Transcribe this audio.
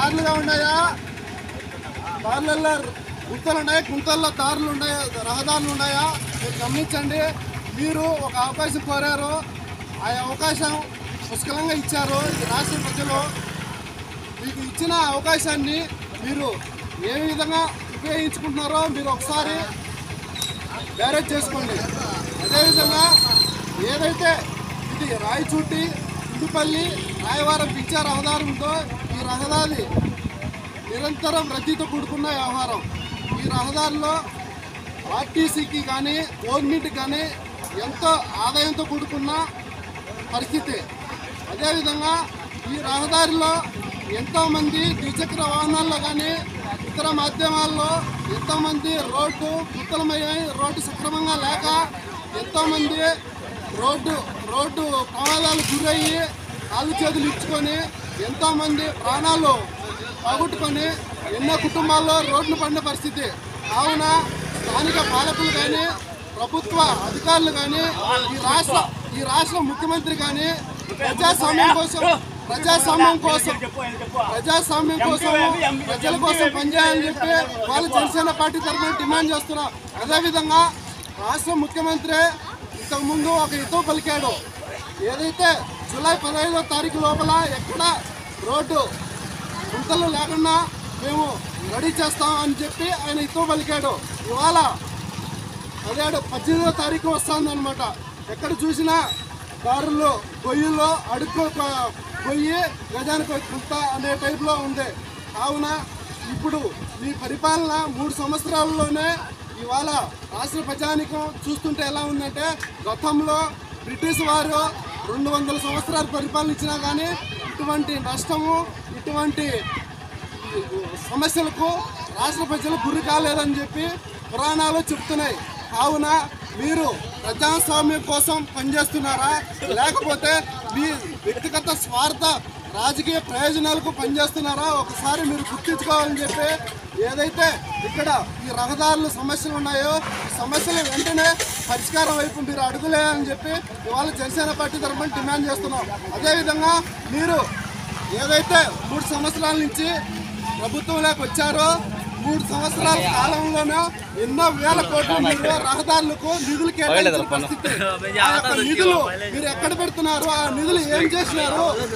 దారులుగా ఉన్నాయా దారులలో గుంతలు ఉన్నాయి గుంతల్లో దారులు ఉన్నాయా రహదారులు ఉన్నాయా మీరు గమనించండి మీరు ఒక అవకాశం కోరారు ఆ అవకాశం పుష్కలంగా ఇచ్చారు ఈ రాష్ట్ర ప్రజలు మీకు ఇచ్చిన అవకాశాన్ని మీరు ఏ విధంగా ఉపయోగించుకుంటున్నారో మీరు ఒకసారి బ్యారేజ్ చేసుకోండి అదేవిధంగా ఏదైతే ఇది రాయచూటి ఇందుపల్లి రాయవారం పిచ్చా రహదారి ఉందో ఈ రహదారి నిరంతరం రద్దీతో కూడుకున్న వ్యవహారం ఈ రహదారిలో ఆర్టీసీకి కానీ గవర్నమెంట్కి కానీ ఎంతో ఆదాయంతో కూడుకున్న పరిస్థితి అదేవిధంగా ఈ రహదారిలో ఎంతోమంది ద్విచక్ర వాహనాల్లో కానీ ఇతర మాధ్యమాల్లో ఎంతోమంది రోడ్డు గుత్తలమయ్యాయి రోడ్డు సక్రమంగా లేక ఎంతోమంది రోడ్డు రోడ్డు ప్రమాదాలకు గురయ్యి కాళ్ళు చేతులు ఇచ్చుకొని ఎంతోమంది ప్రాణాలు పోగొట్టుకొని ఎన్నో కుటుంబాల్లో రోడ్లు పడిన పరిస్థితి కావున స్థానిక పాలకులు కానీ ప్రభుత్వ అధికారులు కానీ ఈ రాష్ట్ర ఈ రాష్ట్ర ముఖ్యమంత్రి కానీ ప్రజాస్వామ్యం కోసం ప్రజాస్వామ్యం కోసం ప్రజాస్వామ్యం కోసం ప్రజల కోసం పనిచేయాలని చెప్పి వాళ్ళు జనసేన పార్టీ తరఫున డిమాండ్ చేస్తున్నాం అదేవిధంగా రాష్ట్ర ముఖ్యమంత్రి ఇంతకుముందు ఒక హితవు పలికాడు ఏదైతే జూలై పదహైదో తారీఖు లోపల ఎక్కడ రోడ్డు గుంతలు లేకుండా మేము రెడీ చేస్తాం అని చెప్పి ఆయన హితవు పలికాడు ఇవాళ అదే పద్దెనిమిదో తారీఖు వస్తుంది అనమాట ఎక్కడ చూసినా దారుల్లో గొయ్యిల్లో అడుక్కు గొయ్యి గజానికి ఒక గుంత అనే టైప్లో ఉంది కావున ఇప్పుడు మీ పరిపాలన మూడు సంవత్సరాల్లోనే ఇవాళ రాష్ట్ర ప్రజానికం చూస్తుంటే ఎలా ఉందంటే గతంలో బ్రిటిష్ వారు రెండు వందల సంవత్సరాలు పరిపాలించినా కానీ ఇటువంటి నష్టము ఇటువంటి సమస్యలకు రాష్ట్ర ప్రజలు గురి కాలేదని చెప్పి పురాణాలు చెప్తున్నాయి కావున మీరు ప్రజాస్వామ్యం కోసం పనిచేస్తున్నారా లేకపోతే మీ వ్యక్తిగత స్వార్థ రాజకీయ ప్రయోజనాలకు పనిచేస్తున్నారా ఒకసారి మీరు గుర్తించుకోవాలని చెప్పి ఏదైతే ఇక్కడ ఈ రహదారుల సమస్యలు ఉన్నాయో ఈ సమస్యలు వెంటనే పరిష్కారం వైపు మీరు అడుగులేదని చెప్పి ఇవాళ జనసేన పార్టీ తరఫున డిమాండ్ చేస్తున్నాం అదేవిధంగా మీరు ఏదైతే మూడు సంవత్సరాల నుంచి ప్రభుత్వంలోకి వచ్చారో మూడు సంవత్సరాల కాలంలోనే ఎన్నో వేల కోట్ల మీరు రహదారులకు నిధులు కేటాయించిన పరిస్థితి ఆ యొక్క నిధులు మీరు ఎక్కడ పెడుతున్నారు ఆ నిధులు ఏం చేసినారు